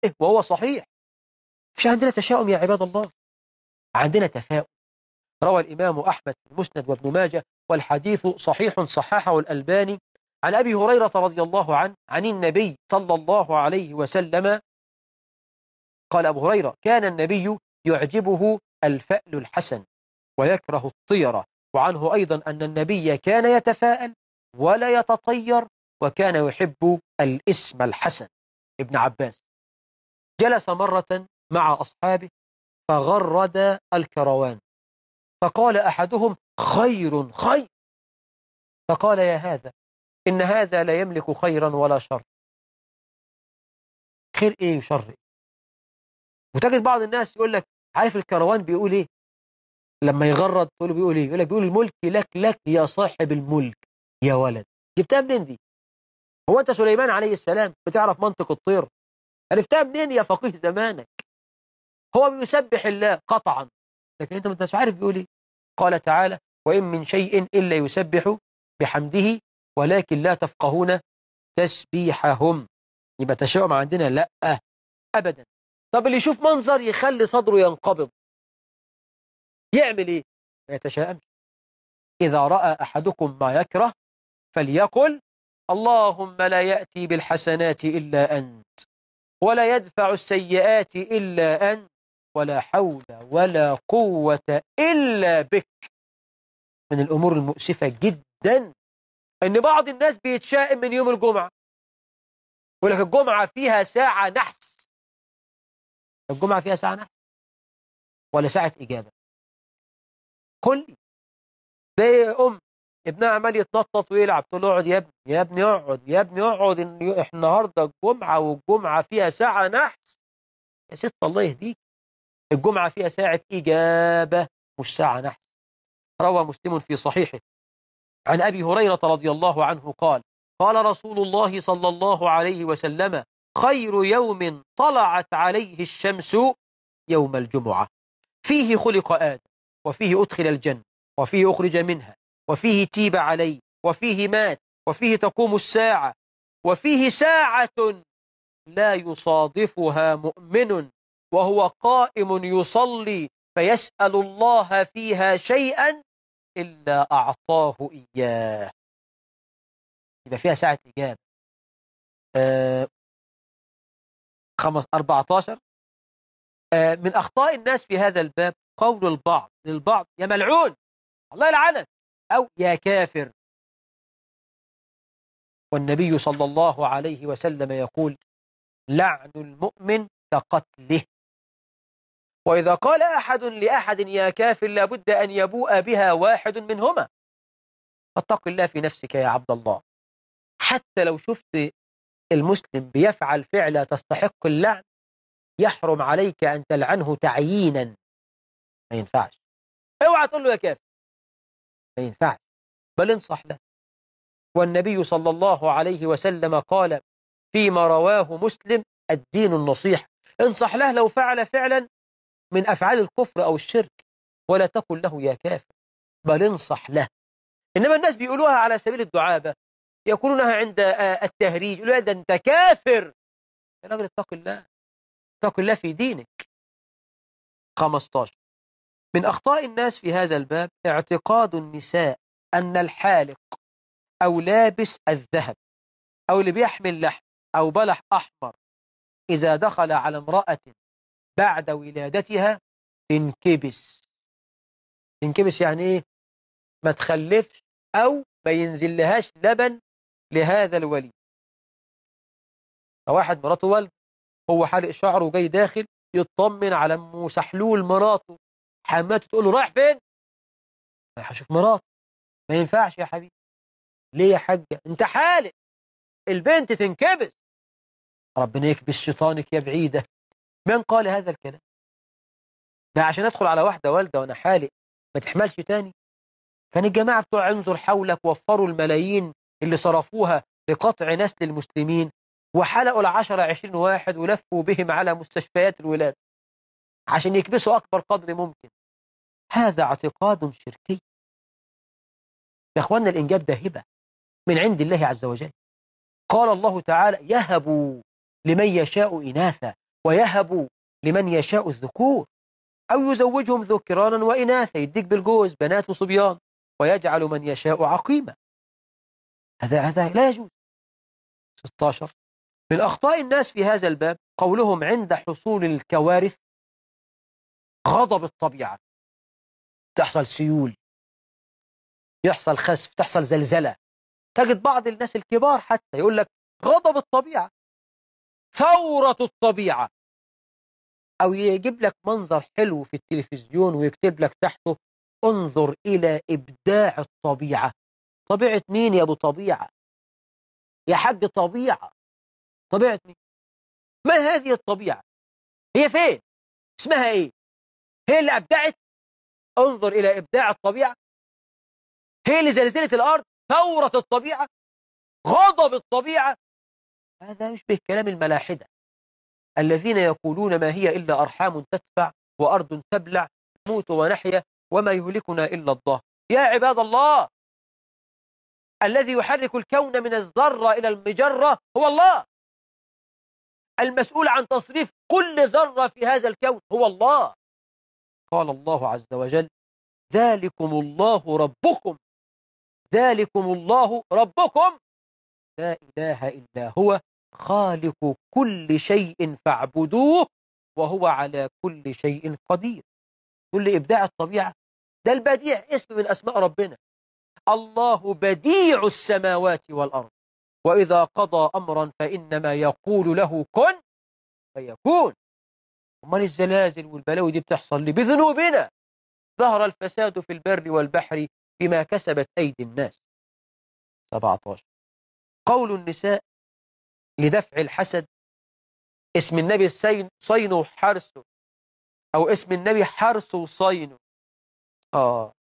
وهو صحيح مش عندنا تشاؤم يا عباد الله عندنا تفاؤل روى الإمام أحمد المسند وابن ماجه والحديث صحيح صححه الألباني عن أبي هريرة رضي الله عنه عن النبي صلى الله عليه وسلم قال أبو هريرة كان النبي يعجبه الفأل الحسن ويكره الطيرة وعنه أيضا أن النبي كان يتفاءل ولا يتطير وكان يحب الاسم الحسن ابن عباس جلس مرة مع أصحابه فغرد الكروان فقال أحدهم خير خير فقال يا هذا إن هذا لا يملك خيرا ولا شر خير إيه وشر إيه وتجد بعض الناس يقول لك عارف الكروان بيقول إيه لما يغرد تقول له بيقول إيه يقول لك بيقول الملك لك لك يا صاحب الملك يا ولد جبتها منين دي هو أنت سليمان عليه السلام بتعرف منطق الطير عرفتها منين يا فقيه زمانك هو بيسبح الله قطعا لكن انت ما انتش عارف بيقول ايه قال تعالى وان من شيء الا يسبح بحمده ولكن لا تفقهون تسبيحهم يبقى تشاؤم عندنا لا ابدا طب اللي يشوف منظر يخلي صدره ينقبض يعمل ايه ما يتشائمش اذا راى احدكم ما يكره فليقل اللهم لا ياتي بالحسنات الا انت ولا يدفع السيئات الا انت ولا حول ولا قوة إلا بك من الأمور المؤسفة جدا أن بعض الناس بيتشائم من يوم الجمعة يقول لك الجمعة فيها ساعة نحس الجمعة فيها ساعة نحس ولا ساعة إجابة قل لي زي أم ابنها عمال يتنطط ويلعب تقول له اقعد يا ابني يا ابني اقعد يا ابني اقعد احنا النهارده الجمعه والجمعه فيها ساعه نحس يا ست الله يهديك الجمعة فيها ساعة إجابة مش ساعة نحس روى مسلم في صحيحه عن أبي هريرة رضي الله عنه قال قال رسول الله صلى الله عليه وسلم خير يوم طلعت عليه الشمس يوم الجمعة فيه خلق آدم وفيه أدخل الجنة وفيه أخرج منها وفيه تيب عليه وفيه مات وفيه تقوم الساعة وفيه ساعة لا يصادفها مؤمن وهو قائم يصلي فيسأل الله فيها شيئا إلا أعطاه إياه يبقى فيها ساعة إجابة آه خمس 14 آه من أخطاء الناس في هذا الباب قول البعض للبعض يا ملعون الله يلعنك أو يا كافر والنبي صلى الله عليه وسلم يقول لعن المؤمن كقتله وإذا قال أحد لأحد يا كافر لابد أن يبوء بها واحد منهما فاتق الله في نفسك يا عبد الله حتى لو شفت المسلم بيفعل فعلة تستحق اللعن يحرم عليك أن تلعنه تعيينا ما ينفعش اوعى تقول له يا كافر ما ينفعش بل انصح له والنبي صلى الله عليه وسلم قال فيما رواه مسلم الدين النصيحة انصح له لو فعل فعلا من أفعال الكفر أو الشرك ولا تقل له يا كافر بل انصح له إنما الناس بيقولوها على سبيل الدعابة يقولونها عند التهريج يقولوا ده أنت كافر يا راجل اتق الله اتق الله في دينك 15 من أخطاء الناس في هذا الباب اعتقاد النساء أن الحالق أو لابس الذهب أو اللي بيحمل لحم أو بلح أحمر إذا دخل على امرأة بعد ولادتها تنكبس تنكبس يعني ايه ما تخلفش او ما ينزل لهاش لبن لهذا الولي فواحد مراته ولد هو حالق شعره وجاي داخل يطمن على ام سحلول مراته حماته تقول له رايح فين رايح اشوف مراته ما ينفعش يا حبيبي ليه يا حاجه انت حالق البنت تنكبس ربنا يكبس شيطانك يا بعيده من قال هذا الكلام ده عشان ادخل على واحدة والدة وانا حالق ما تحملش تاني كان الجماعة بتوع انظر حولك وفروا الملايين اللي صرفوها لقطع نسل المسلمين وحلقوا العشرة عشرين واحد ولفوا بهم على مستشفيات الولاد عشان يكبسوا أكبر قدر ممكن هذا اعتقاد شركي يا أخوانا الإنجاب ده هبة من عند الله عز وجل قال الله تعالى يهب لمن يشاء إناثا ويهب لمن يشاء الذكور أو يزوجهم ذكرانا وإناثا يديك بالجوز بنات وصبيان ويجعل من يشاء عقيما هذا هذا لا يجوز 16 من أخطاء الناس في هذا الباب قولهم عند حصول الكوارث غضب الطبيعة تحصل سيول يحصل خسف تحصل زلزلة تجد بعض الناس الكبار حتى يقول لك غضب الطبيعة ثورة الطبيعة أو يجيب لك منظر حلو في التلفزيون ويكتب لك تحته انظر إلى إبداع الطبيعة طبيعة مين يا أبو طبيعة يا حاج طبيعة طبيعة مين ما هذه الطبيعة هي فين اسمها ايه هي اللي أبدعت انظر إلى إبداع الطبيعة هي اللي زلزلت الأرض ثورة الطبيعة غضب الطبيعة هذا يشبه كلام الملاحدة الذين يقولون ما هي إلا أرحام تدفع وأرض تبلع نموت ونحيا وما يهلكنا إلا الظهر يا عباد الله الذي يحرك الكون من الذرة إلى المجرة هو الله المسؤول عن تصريف كل ذرة في هذا الكون هو الله قال الله عز وجل ذلكم الله ربكم ذلكم الله ربكم لا إله إلا هو خالق كل شيء فاعبدوه وهو على كل شيء قدير كل إبداع الطبيعة ده البديع اسم من أسماء ربنا الله بديع السماوات والأرض وإذا قضى أمرا فإنما يقول له كن فيكون أمال الزلازل والبلاوي دي بتحصل لي بذنوبنا ظهر الفساد في البر والبحر بما كسبت أيدي الناس 17 قول النساء لدفع الحسد اسم النبي السين صينه حرسه أو اسم النبي حرسه صينه آه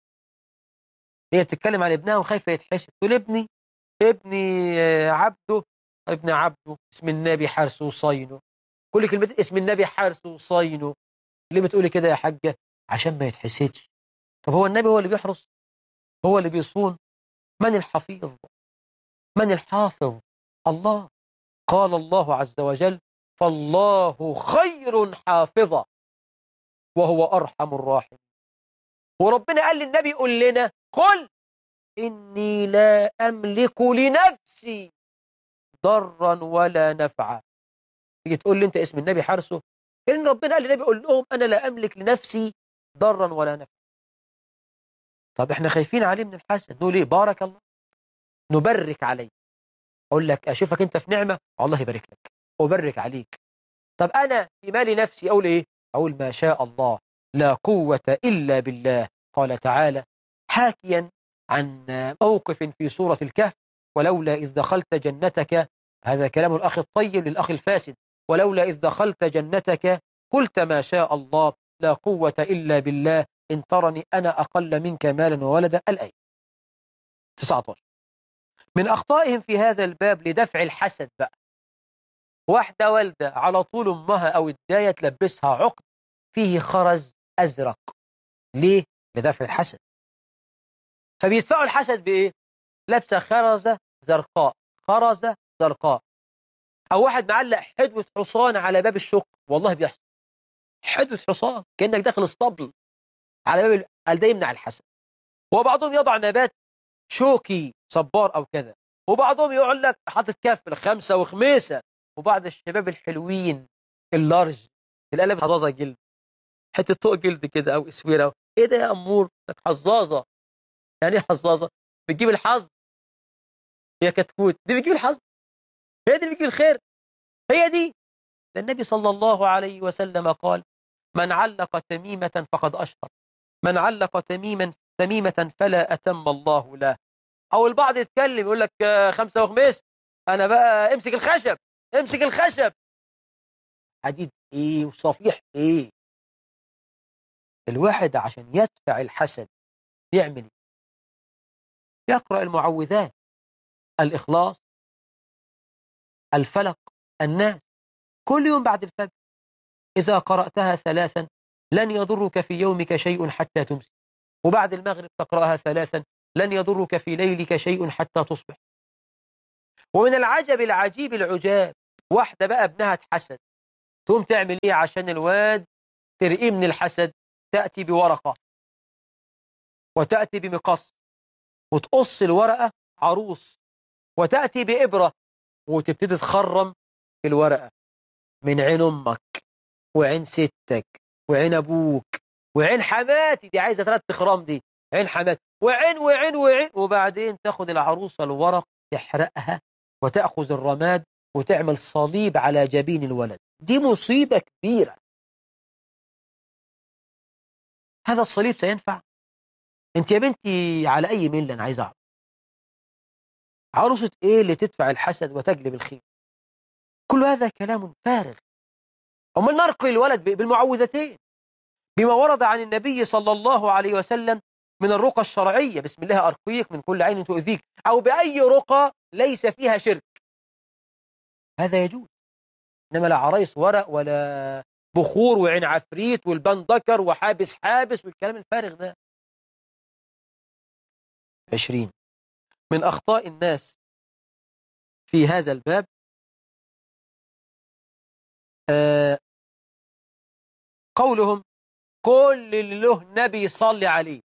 هي بتتكلم عن ابنها وخايفة يتحسد تقول ابني ابني عبده ابن عبده اسم النبي حرسه صينه كل كلمة اسم النبي حرسه صينه ليه بتقولي كده يا حاجة عشان ما يتحسدش طب هو النبي هو اللي بيحرس هو اللي بيصون من الحفيظ من الحافظ الله قال الله عز وجل فالله خير حافظا وهو أرحم الراحمين وربنا قال للنبي قل لنا قل إني لا أملك لنفسي ضرا ولا نفعا تيجي تقول لي أنت اسم النبي حارسه إن ربنا قال للنبي قل لهم أنا لا أملك لنفسي ضرا ولا نفعا طب احنا خايفين عليه من الحسد نقول ايه بارك الله نبرك عليه اقول لك اشوفك انت في نعمه الله يبارك لك وبرك عليك طب انا في مالي نفسي اقول ايه اقول ما شاء الله لا قوه الا بالله قال تعالى حاكيا عن موقف في سوره الكهف ولولا اذ دخلت جنتك هذا كلام الاخ الطيب للاخ الفاسد ولولا اذ دخلت جنتك قلت ما شاء الله لا قوه الا بالله إن ترني أنا أقل منك مالا وولدا الآية 19 من أخطائهم في هذا الباب لدفع الحسد بقى واحدة والدة على طول أمها أو الداية تلبسها عقد فيه خرز أزرق ليه؟ لدفع الحسد فبيدفعوا الحسد بإيه؟ لابسة خرزة زرقاء خرزة زرقاء أو واحد معلق حدوة حصان على باب الشق والله بيحصل حدوة حصان كأنك داخل اسطبل على باب قال ده يمنع الحسد وبعضهم يضع نبات شوكي صبار او كذا وبعضهم يقول لك حاطط كف خمسه وخميسه وبعض الشباب الحلوين اللارج القلم حظاظه جلد حته طوق جلد كده او اسويره ايه ده يا امور لك حظاظه يعني ايه حظاظه بتجيب الحظ هي كتكوت دي بتجيب الحظ هي دي اللي بتجيب الخير هي دي ده النبي صلى الله عليه وسلم قال من علق تميمة فقد أشرك من علق تميما تميمة فلا أتم الله له أو البعض يتكلم يقول لك خمسة وخميس أنا بقى امسك الخشب امسك الخشب حديد إيه وصفيح إيه الواحد عشان يدفع الحسد يعمل إيه يقرأ المعوذات الإخلاص الفلق الناس كل يوم بعد الفجر إذا قرأتها ثلاثا لن يضرك في يومك شيء حتى تمسي وبعد المغرب تقرأها ثلاثا لن يضرك في ليلك شيء حتى تصبح ومن العجب العجيب العجاب واحدة بقى ابنها اتحسد تقوم تعمل ايه عشان الواد ترقيه من الحسد تأتي بورقة وتأتي بمقص وتقص الورقة عروس وتأتي بإبرة وتبتدي تخرم في الورقة من عين أمك وعين ستك وعين أبوك وعين حماتي دي عايزة ثلاث تخرام دي عين حماتي وعين وعين وعين وبعدين تاخد العروسة الورق تحرقها وتأخذ الرماد وتعمل صليب على جبين الولد دي مصيبة كبيرة هذا الصليب سينفع انت يا بنتي على اي مله انا عايز اعرف عروسه ايه اللي تدفع الحسد وتجلب الخير كل هذا كلام فارغ امال نرقي الولد بالمعوذتين بما ورد عن النبي صلى الله عليه وسلم من الرقى الشرعية بسم الله أرقيك من كل عين تؤذيك أو بأي رقى ليس فيها شرك هذا يجوز إنما لا عرايس ورق ولا بخور وعين عفريت والبان ذكر وحابس حابس والكلام الفارغ ده عشرين من أخطاء الناس في هذا الباب آه قولهم كل اللي له نبي يصلي عليه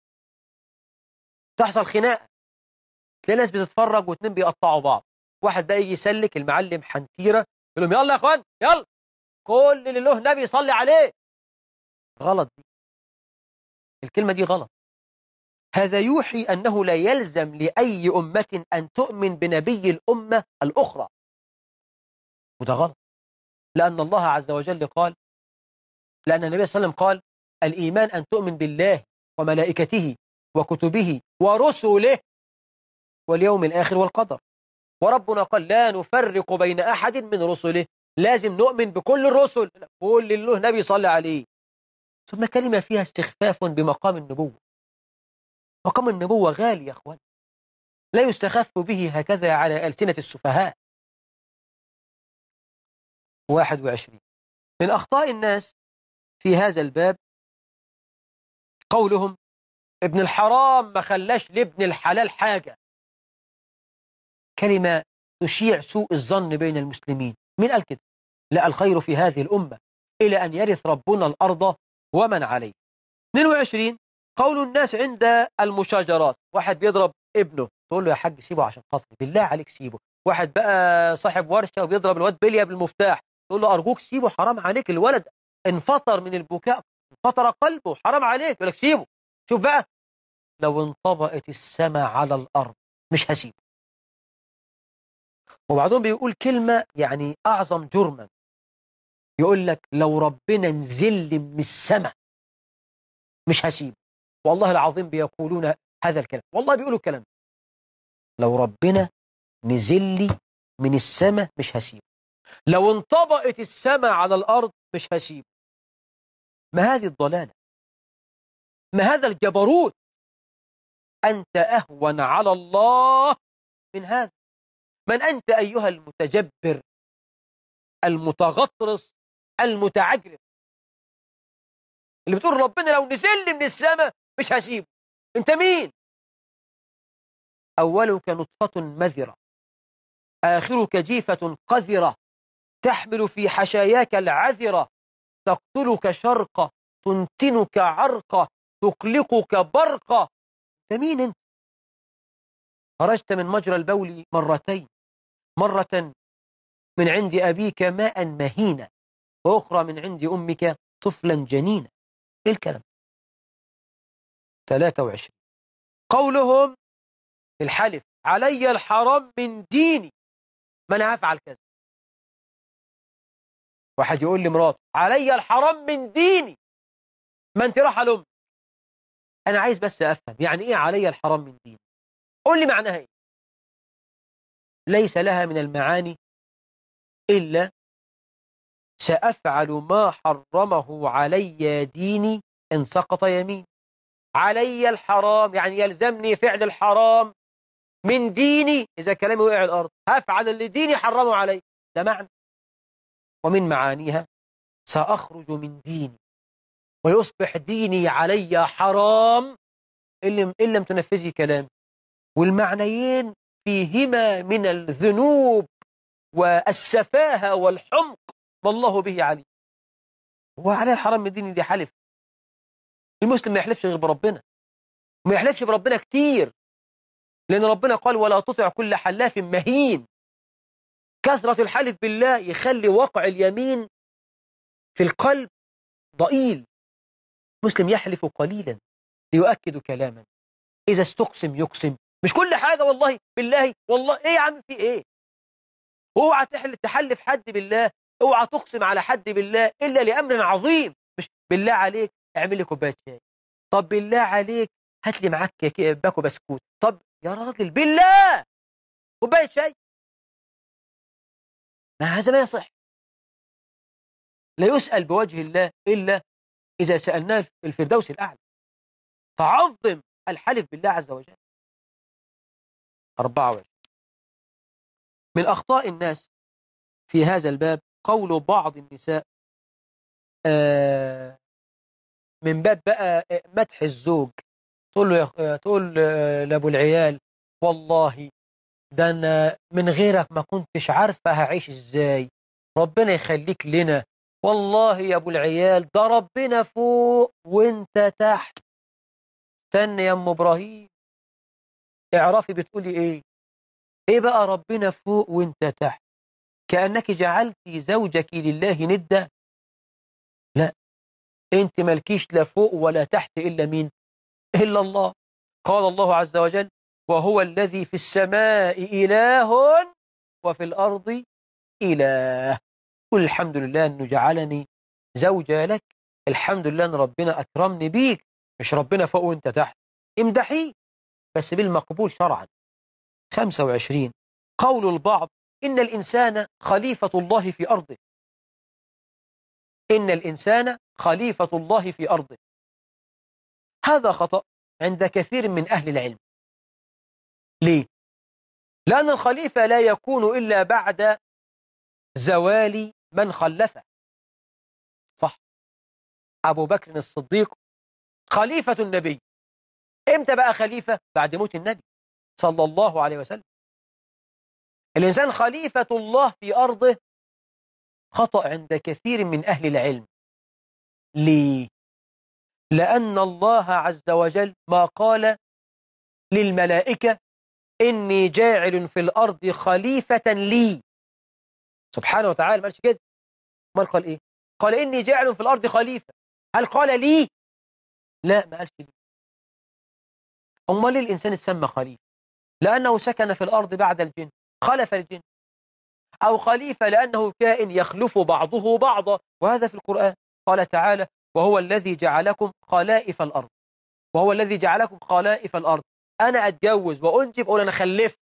تحصل خناقه تلاقي ناس بتتفرج واتنين بيقطعوا بعض واحد بقى يجي يسلك المعلم حنتيره يقول لهم يلا يا اخوان يلا كل اللي له نبي يصلي عليه غلط دي الكلمه دي غلط هذا يوحي انه لا يلزم لاي امه ان تؤمن بنبي الامه الاخرى وده غلط لان الله عز وجل قال لان النبي صلى الله عليه وسلم قال الايمان ان تؤمن بالله وملائكته وكتبه ورسله واليوم الآخر والقدر وربنا قال لا نفرق بين أحد من رسله لازم نؤمن بكل الرسل كل اللي له نبي صلى عليه ثم كلمة فيها استخفاف بمقام النبوة مقام النبوة غالي يا أخوان لا يستخف به هكذا على ألسنة السفهاء 21 من أخطاء الناس في هذا الباب قولهم ابن الحرام ما خلاش لابن الحلال حاجة كلمة تشيع سوء الظن بين المسلمين مين قال كده لا الخير في هذه الأمة إلى أن يرث ربنا الأرض ومن عليه 22 قول الناس عند المشاجرات واحد بيضرب ابنه تقول له يا حاج سيبه عشان خاطري بالله عليك سيبه واحد بقى صاحب ورشة وبيضرب الواد بلية بالمفتاح تقول له أرجوك سيبه حرام عليك الولد انفطر من البكاء انفطر قلبه حرام عليك يقول لك سيبه شوف بقى لو انطبقت السماء على الأرض مش هسيبه وبعضهم بيقول كلمة يعني أعظم جرما يقول لك لو ربنا نزل لي من السماء مش هسيبه والله العظيم بيقولون هذا الكلام والله بيقولوا الكلام لو ربنا نزل لي من السماء مش هسيبه لو انطبقت السماء على الأرض مش هسيبه ما هذه الضلالة ما هذا الجبروت أنت أهون على الله من هذا من أنت أيها المتجبر المتغطرس المتعجرف اللي بتقول ربنا لو نزل لي من السماء مش هسيبه انت مين أولك نطفة مذرة آخرك جيفة قذرة تحمل في حشاياك العذرة تقتلك شرقة تنتنك عرقة تقلقك برقة انت مين انت خرجت من مجرى البول مرتين مرة من عند أبيك ماء مهينا وأخرى من عند أمك طفلا جنينا إيه الكلام 23 قولهم في الحلف علي الحرام من ديني ما أنا هفعل كذا واحد يقول لمراته علي الحرام من ديني ما انت راح لأمك أنا عايز بس أفهم يعني إيه علي الحرام من ديني قول لي معناها إيه ليس لها من المعاني إلا سأفعل ما حرمه علي ديني إن سقط يمين علي الحرام يعني يلزمني فعل الحرام من ديني إذا كلامي وقع الأرض هفعل اللي ديني حرمه علي ده معنى ومن معانيها سأخرج من ديني ويصبح ديني علي حرام إن لم تنفذي كلامي والمعنيين فيهما من الذنوب والسفاهة والحمق ما الله به عليم هو عليه الحرام من دين دي حلف المسلم ما يحلفش غير بربنا وما يحلفش بربنا كتير لأن ربنا قال ولا تطع كل حلاف مهين كثرة الحلف بالله يخلي وقع اليمين في القلب ضئيل مسلم يحلف قليلا ليؤكد كلاما إذا استقسم يقسم مش كل حاجة والله بالله والله إيه يا عم في إيه اوعى تحلف حد بالله اوعى تقسم على حد بالله إلا لأمر عظيم مش بالله عليك اعمل لي كوبايه شاي طب بالله عليك هات لي معاك باكو بسكوت طب يا راجل بالله كوبايه شاي ما هذا ما يصح لا يسأل بوجه الله إلا إذا سألناه في الفردوس الأعلى فعظم الحلف بالله عز وجل 24 من أخطاء الناس في هذا الباب قول بعض النساء آه من باب بقى مدح الزوج تقول له يا تقول لابو العيال والله ده انا من غيرك ما كنتش عارفه هعيش ازاي ربنا يخليك لنا والله يا ابو العيال ده ربنا فوق وانت تحت استنى يا ام ابراهيم اعرفي بتقولي ايه ايه بقى ربنا فوق وانت تحت كانك جعلتي زوجك لله ندا لا انت مالكيش لا فوق ولا تحت الا مين الا الله قال الله عز وجل وهو الذي في السماء اله وفي الارض اله قل الحمد لله انه جعلني زوجة لك الحمد لله ان ربنا اكرمني بيك مش ربنا فوق وانت تحت امدحيه بس بالمقبول شرعا 25 قول البعض ان الانسان خليفة الله في ارضه إن الإنسان خليفة الله في أرضه هذا خطأ عند كثير من أهل العلم ليه؟ لأن الخليفة لا يكون إلا بعد زوال من خلفه صح أبو بكر الصديق خليفة النبي إمتى بقى خليفة؟ بعد موت النبي صلى الله عليه وسلم الإنسان خليفة الله في أرضه خطأ عند كثير من أهل العلم ليه؟ لأن الله عز وجل ما قال للملائكة إني جاعل في الأرض خليفة لي سبحانه وتعالى ما قالش كده ما قال إيه؟ قال إني جاعل في الأرض خليفة هل قال لي؟ لا ما قالش لي أمال ليه الإنسان اتسمى خليفة؟ لأنه سكن في الأرض بعد الجن خلف الجن أو خليفة لأنه كائن يخلف بعضه بعضا وهذا في القرآن قال تعالى وهو الذي جعلكم خلائف الأرض وهو الذي جعلكم خلائف الأرض أنا أتجوز وأنجب أقول أنا خلفت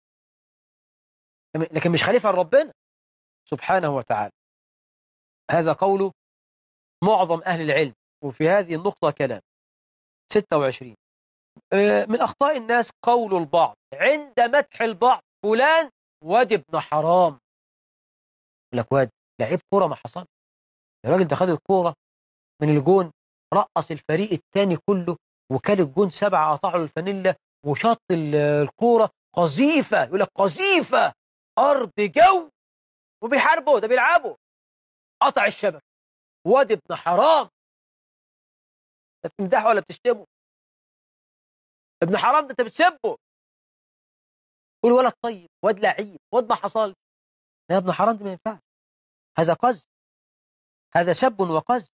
لكن مش خليفة لربنا سبحانه وتعالى هذا قول معظم أهل العلم وفي هذه النقطة كلام 26 من أخطاء الناس قول البعض عند مدح البعض فلان واد ابن حرام لك واد لعيب كوره ما حصل الراجل ده خد الكوره من الجون رقص الفريق الثاني كله وكان الجون سبعه قطعوا الفانيلا وشط الكوره قذيفه يقول لك قذيفه ارض جو وبيحاربوا ده بيلعبوا قطع الشبكه واد ابن حرام انت بتمدحه ولا بتشتمه ابن حرام ده انت بتسبه قول ولد طيب واد لعيب واد ما حصل يا ابن حرام ده ما ينفعش هذا قذف هذا سب وقذف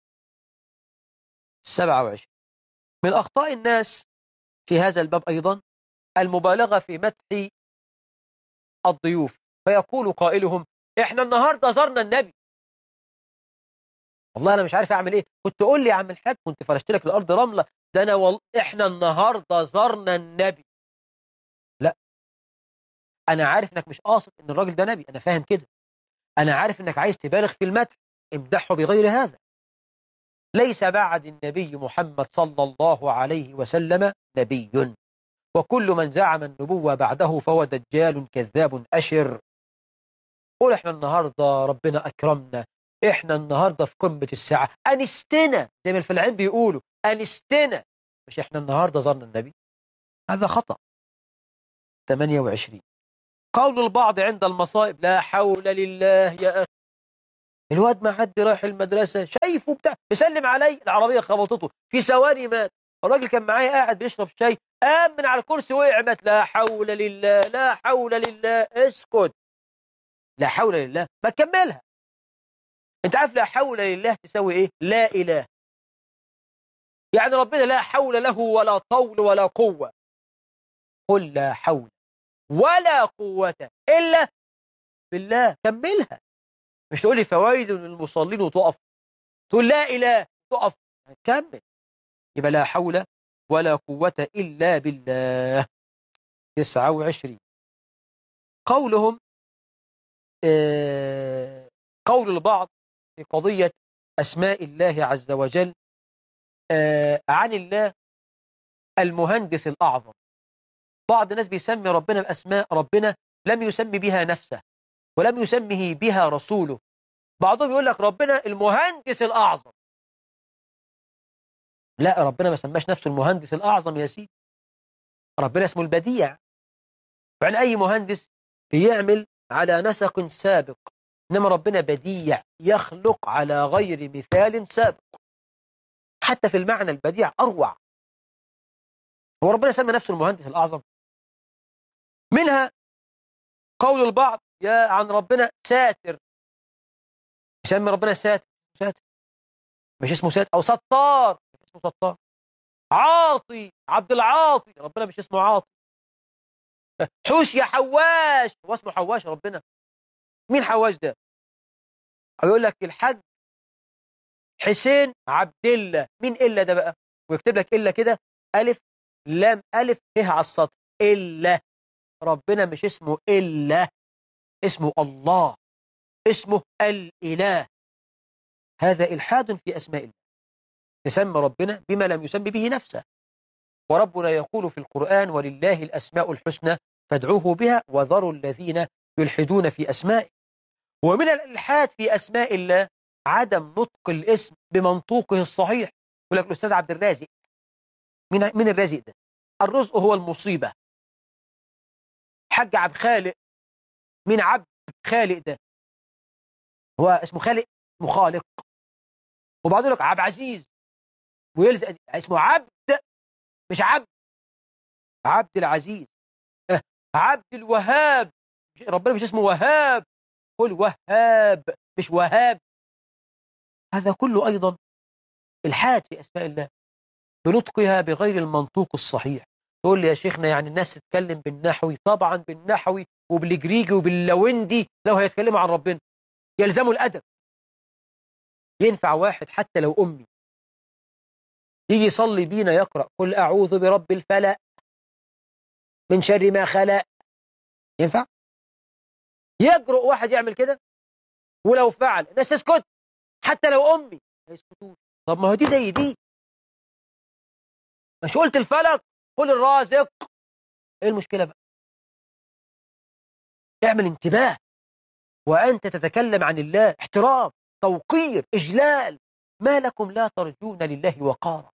27 من أخطاء الناس في هذا الباب أيضا المبالغة في مدح الضيوف فيقول قائلهم احنا النهاردة زرنا النبي والله أنا مش عارف أعمل إيه كنت تقول لي يا عم الحاج كنت فرشت لك الأرض رملة ده أنا وال... إحنا النهاردة زرنا النبي لا أنا عارف إنك مش قاصد إن الراجل ده نبي أنا فاهم كده أنا عارف إنك عايز تبالغ في المدح امدحه بغير هذا ليس بعد النبي محمد صلى الله عليه وسلم نبي وكل من زعم النبوة بعده فهو دجال كذاب أشر قول احنا النهاردة ربنا أكرمنا احنا النهاردة في قمة الساعة أنستنا زي ما الفلاحين بيقولوا أنستنا مش احنا النهاردة زرنا النبي هذا خطأ 28 قول البعض عند المصائب لا حول لله يا أخي الواد ما حد رايح المدرسة شايفه بتاع بيسلم علي العربية خبطته في ثواني مات الراجل كان معايا قاعد بيشرب شاي قام من على الكرسي وقع مات لا حول لله لا حول لله اسكت لا حول لله ما تكملها انت عارف لا حول لله تساوي ايه لا اله يعني ربنا لا حول له ولا طول ولا قوة قل لا حول ولا قوة إلا بالله كملها مش تقول لي فويل للمصلين وتقف تقول لا إله تقف كمل يبقى لا حول ولا قوة إلا بالله 29 قولهم آه قول البعض في قضية أسماء الله عز وجل آه عن الله المهندس الأعظم بعض الناس بيسمي ربنا بأسماء ربنا لم يسمي بها نفسه ولم يسمه بها رسوله بعضهم يقول لك ربنا المهندس الأعظم لا ربنا ما سماش نفسه المهندس الأعظم يا سيدي ربنا اسمه البديع يعني أي مهندس يعمل على نسق سابق إنما ربنا بديع يخلق على غير مثال سابق حتى في المعنى البديع أروع هو ربنا سمى نفسه المهندس الأعظم منها قول البعض يا عن ربنا ساتر يسمي ربنا ساتر ساتر مش اسمه ساتر أو ستار مش اسمه ستار عاطي عبد العاطي ربنا مش اسمه عاطي حوش يا حواش هو اسمه حواش ربنا مين حواش ده أو يقول لك الحج حسين عبد الله مين إلا ده بقى ويكتب لك إلا كده ألف لام ألف ه على السطر إلا ربنا مش اسمه إلا اسمه الله اسمه الإله هذا إلحاد في أسماء الله يسمى ربنا بما لم يسمي به نفسه وربنا يقول في القرآن ولله الأسماء الحسنى فادعوه بها وذروا الذين يلحدون في أسمائه ومن الإلحاد في أسماء الله عدم نطق الاسم بمنطوقه الصحيح يقول لك الأستاذ عبد الرازق من من الرازق ده الرزق هو المصيبة حاج عبد خالق من عبد خالق ده هو اسمه خالق مخالق وبعض يقول لك عبد عزيز ويلزق اسمه عبد مش عبد عبد العزيز اه عبد الوهاب ربنا مش اسمه وهاب قل وهاب مش وهاب هذا كله أيضا الحاد في أسماء الله بنطقها بغير المنطوق الصحيح تقول لي يا شيخنا يعني الناس تتكلم بالنحوي طبعا بالنحوي وبالجريجي وباللوندي لو هيتكلموا عن ربنا يلزموا الأدب ينفع واحد حتى لو أمي يجي يصلي بينا يقرأ قل أعوذ برب الفلق من شر ما خلق ينفع يجرؤ واحد يعمل كده ولو فعل الناس تسكت حتى لو أمي ما يسكتوش طب ما هو دي زي دي مش قلت الفلك قل الرازق ايه المشكلة بقى اعمل انتباه وأنت تتكلم عن الله احترام توقير إجلال ما لكم لا ترجون لله وقارا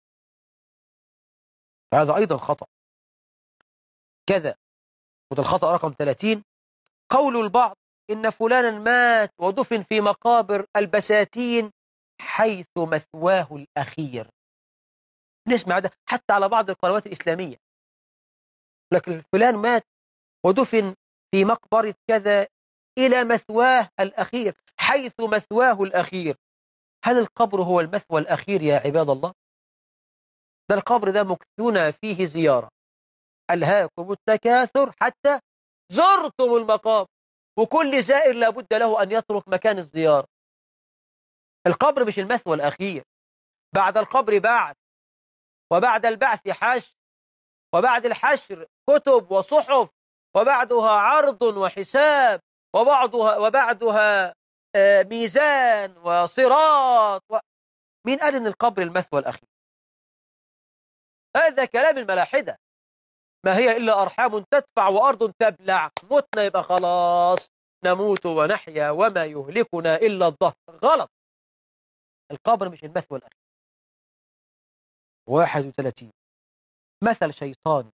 هذا أيضا خطأ كذا وده الخطأ رقم 30 قول البعض إن فلانا مات ودفن في مقابر البساتين حيث مثواه الأخير نسمع ده حتى على بعض القنوات الإسلامية لكن فلان مات ودفن في مقبرة كذا إلى مثواه الأخير حيث مثواه الأخير هل القبر هو المثوى الأخير يا عباد الله؟ ده القبر ده مكثون فيه زيارة ألهاكم التكاثر حتى زرتم المقام وكل زائر لابد له أن يترك مكان الزيارة القبر مش المثوى الأخير بعد القبر بعث وبعد البعث حشر وبعد الحشر كتب وصحف وبعدها عرض وحساب وبعضها وبعدها ميزان وصراط و... مين قال ان القبر المثوى الاخير هذا كلام الملاحده ما هي الا ارحام تدفع وارض تبلع متنا يبقى خلاص نموت ونحيا وما يهلكنا الا الظهر غلط القبر مش المثوى الاخير 31 مثل شيطاني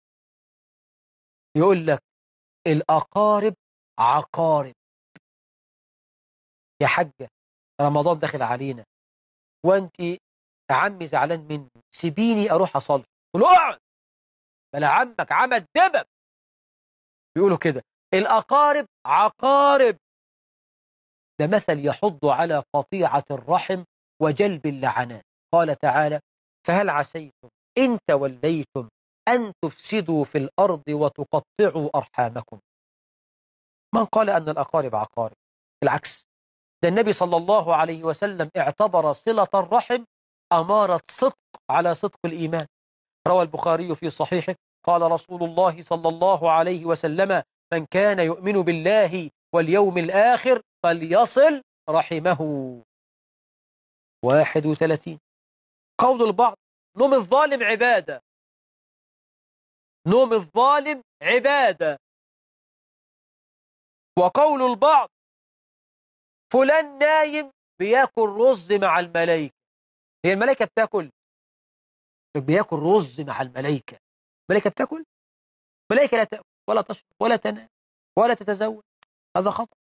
يقول لك الأقارب عقارب يا حاجة رمضان داخل علينا وانت عمي زعلان مني سيبيني اروح اصلي قول اقعد بلا عمك عمى الدبب بيقولوا كده الاقارب عقارب ده مثل يحض على قطيعة الرحم وجلب اللعنات قال تعالى فهل عسيتم إن توليتم أن تفسدوا في الأرض وتقطعوا أرحامكم من قال أن الأقارب عقارب بالعكس ده النبي صلى الله عليه وسلم اعتبر صلة الرحم أمارة صدق على صدق الإيمان روى البخاري في صحيحه قال رسول الله صلى الله عليه وسلم من كان يؤمن بالله واليوم الآخر فليصل رحمه واحد وثلاثين قول البعض نوم الظالم عبادة نوم الظالم عبادة وقول البعض فلان نايم بياكل رز مع الملائكة هي الملائكة بتاكل بياكل رز مع الملائكة الملائكة بتاكل الملائكة لا تأكل ولا تشرب ولا تنام ولا تتزوج هذا خطأ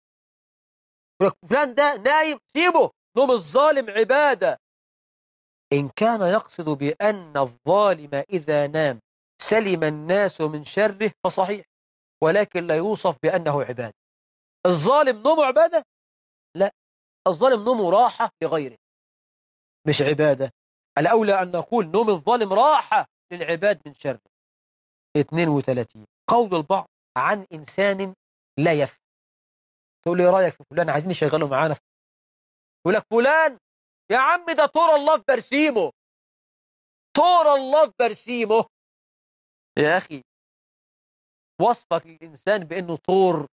فلان ده نايم سيبه نوم الظالم عبادة إن كان يقصد بأن الظالم إذا نام سلم الناس من شره فصحيح ولكن لا يوصف بأنه عبادة الظالم نومه عبادة لا الظالم نومه راحة لغيره مش عبادة الأولى أن نقول نوم الظالم راحة للعباد من شره 32 قول البعض عن إنسان لا يفهم تقول لي ايه رايك في فلان عايزين يشغلوا معانا يقول لك فلان يا عم ده طور الله في برسيمه طور الله في برسيمه يا أخي وصفك للإنسان بأنه طور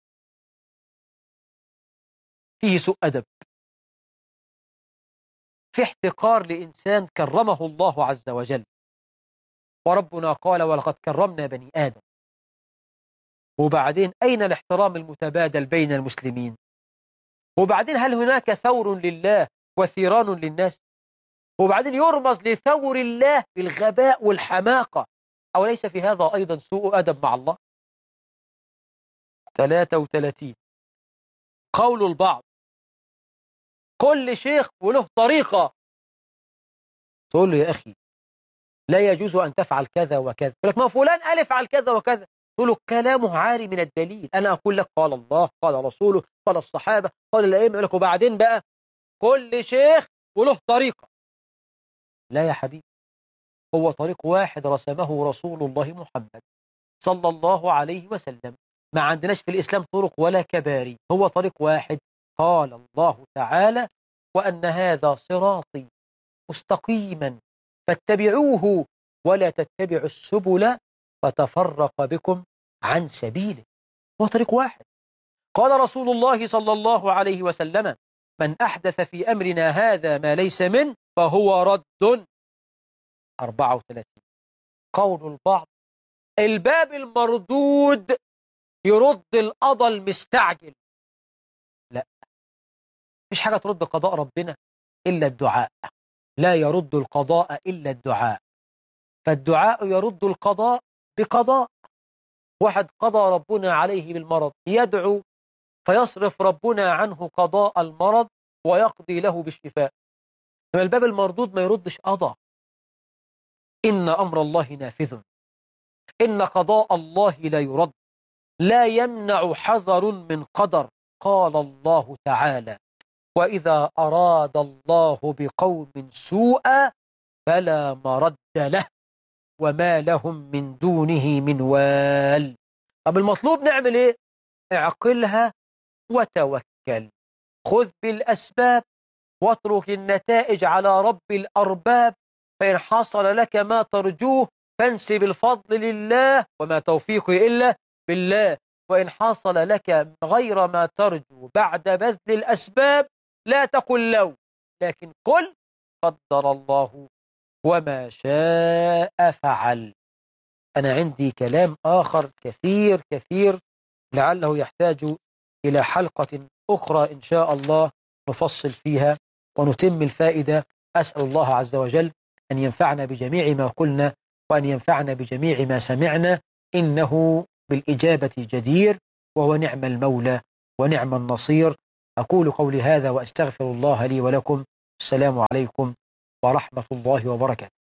فيه سوء أدب في احتقار لإنسان كرمه الله عز وجل وربنا قال ولقد كرمنا بني آدم وبعدين أين الاحترام المتبادل بين المسلمين وبعدين هل هناك ثور لله وثيران للناس وبعدين يرمز لثور الله بالغباء والحماقة أو ليس في هذا أيضا سوء أدب مع الله 33 قول البعض كل شيخ وله طريقة تقول له يا أخي لا يجوز أن تفعل كذا وكذا يقول لك ما فلان قال افعل كذا وكذا تقول له كلامه عاري من الدليل أنا أقول لك قال الله قال رسوله قال الصحابة قال الأئمة يقول لك وبعدين بقى كل شيخ وله طريقة لا يا حبيبي هو طريق واحد رسمه رسول الله محمد صلى الله عليه وسلم ما عندناش في الإسلام طرق ولا كباري هو طريق واحد قال الله تعالى وأن هذا صراطي مستقيما فاتبعوه ولا تتبعوا السبل فتفرق بكم عن سبيله هو طريق واحد قال رسول الله صلى الله عليه وسلم من أحدث في أمرنا هذا ما ليس منه فهو رد 34 قول البعض الباب المردود يرد القضاء المستعجل لا مش حاجة ترد قضاء ربنا إلا الدعاء لا يرد القضاء إلا الدعاء فالدعاء يرد القضاء بقضاء واحد قضى ربنا عليه بالمرض يدعو فيصرف ربنا عنه قضاء المرض ويقضي له بالشفاء لما الباب المردود ما يردش قضاء إن أمر الله نافذ إن قضاء الله لا يرد لا يمنع حذر من قدر قال الله تعالى وإذا أراد الله بقوم سوءا فلا مرد له وما لهم من دونه من وال طب المطلوب نعمل ايه اعقلها وتوكل خذ بالأسباب واترك النتائج على رب الأرباب فإن حصل لك ما ترجوه فانسب الفضل لله وما توفيقي إلا بالله وإن حصل لك غير ما ترجو بعد بذل الأسباب لا تقل لو لكن قل قدر الله وما شاء فعل أنا عندي كلام آخر كثير كثير لعله يحتاج إلى حلقة أخرى إن شاء الله نفصل فيها ونتم الفائدة أسأل الله عز وجل أن ينفعنا بجميع ما قلنا وأن ينفعنا بجميع ما سمعنا إنه بالإجابة جدير وهو نعم المولى ونعم النصير أقول قولي هذا وأستغفر الله لي ولكم السلام عليكم ورحمة الله وبركاته